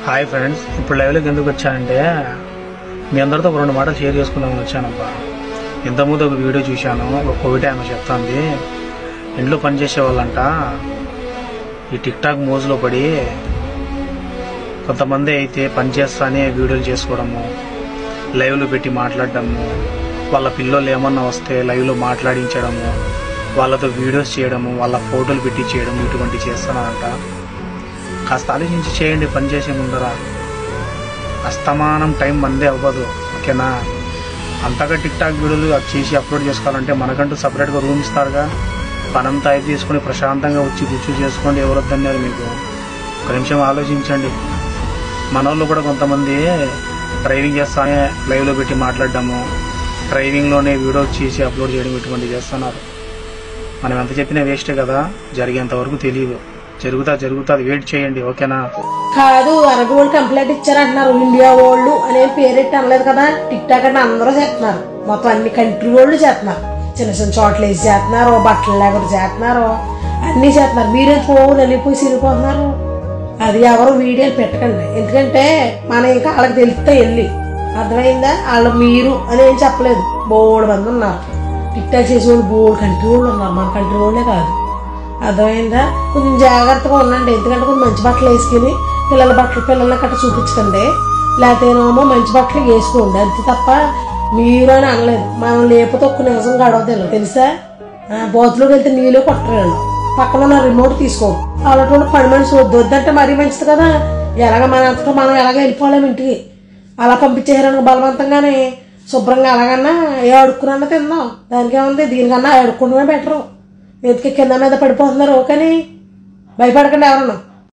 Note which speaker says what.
Speaker 1: hi friends ఇప్పుడు లైవ్లోకి ఎందుకు వచ్చానంటే మీ అందరితో ఒక రెండు మాటలు షేర్ చేసుకుందామని వచ్చానబ్బా ఇంతకుముందు ఒక వీడియో చూశాను ఒక కోవిడ్ ఆమె చెప్తాంది ఇంట్లో పనిచేసే వాళ్ళంట ఈ టిక్ టాక్ మోజులో పడి కొంతమంది అయితే పని చేస్తానే వీడియోలు చేసుకోవడము లైవ్లో పెట్టి మాట్లాడడము వాళ్ళ పిల్లలు ఏమన్నా వస్తే లైవ్లో మాట్లాడించడము వాళ్ళతో వీడియోస్ చేయడము వాళ్ళ ఫోటోలు పెట్టి చేయడం ఇటువంటి చేస్తున్నారంట కాస్త ఆలోచించి చేయండి పని చేసే ముందర అస్తమానం టైం మందే అవ్వదు ఓకేనా అంతగా టిక్ టాక్ వీడియోలు అది చేసి అప్లోడ్ చేసుకోవాలంటే మనకంటూ సపరేట్గా రూమ్ ఇస్తారుగా పనంతా అయితే తీసుకొని ప్రశాంతంగా వచ్చి కూర్చో చేసుకోండి ఎవరు వద్దన్నారు మీకు ఒక నిమిషం ఆలోచించండి మన వాళ్ళు కూడా కొంతమంది డ్రైవింగ్ చేస్తానే లైవ్లో పెట్టి మాట్లాడడము డ్రైవింగ్లోనే వీడియో చేసి అప్లోడ్ చేయడం ఇటువంటి చేస్తున్నారు మనం ఎంత చెప్పినా వేస్టే కదా జరిగేంత వరకు తెలియదు జరుగుతా జరుగుతా అది వెయిట్ చేయండి ఓకేనా
Speaker 2: కాదు అరబీ వాళ్ళు కంప్లైంట్ ఇచ్చారంటున్నారు ఇండియా వాళ్ళు అనే పేరెట్టి అనలేదు కదా టిక్ టాక్ అంటే అందరూ చేస్తున్నారు మొత్తం అన్ని కంట్రీ వాళ్ళు చేస్తున్నారు చిన్న చిన్న చోట్ల వేసి చేస్తున్నారు బట్టలు లేకుండా చేస్తున్నారు అన్ని చేస్తున్నారు మీరే ఫోన్ వెళ్ళిపోయి సిరిపోతున్నారు అది ఎవరు వీడియోలు పెట్టకండి ఎందుకంటే మనం ఇంకా వాళ్ళకి తెలిస్తే వెళ్ళి అర్థమైందా వాళ్ళు మీరు అని ఏం చెప్పలేదు బోడు మంది ఉన్నారు టిక్ టాక్ చేసే వాళ్ళు బోడు కంట్రీ వాళ్ళు ఉన్నారు మన కంట్రీ వాళ్ళే కాదు అర్థమైందా కొంచెం జాగ్రత్తగా ఉండండి ఎందుకంటే కొంచెం మంచి బట్టలు వేసుకుని పిల్లల బట్టలు పిల్లల కట్ట చూపించకండి లేకపోతేనేమో మంచి బట్టలు వేసుకోండి అంతే తప్ప మీరు అని అనలేదు మనం లేకపోతే ఒక్క నిమిషం గడవదేలో తెలుసా ఆ, బోతులోకి వెళ్తే నీళ్ళు కొట్టరు పక్కన ఉన్న రిమోట్ తీసుకో అలాంటి పని మనిషి వద్దు వద్దంటే మరీ మంచిది కదా ఎలాగ మన అంతటా మనం ఎలాగ వెళ్ళిపోలేము ఇంటికి అలా పంపించేయారనుకో బలవంతంగానే శుభ్రంగా ఎలాగన్నా ఏ అడుక్కున్నా తిందాం దానికి ఏముంది దీనికన్నా అడుక్కునే బెటరు ఎందుకు కింద మీద పడిపోతున్నారు కానీ భయపడకండి ఎవరన్నా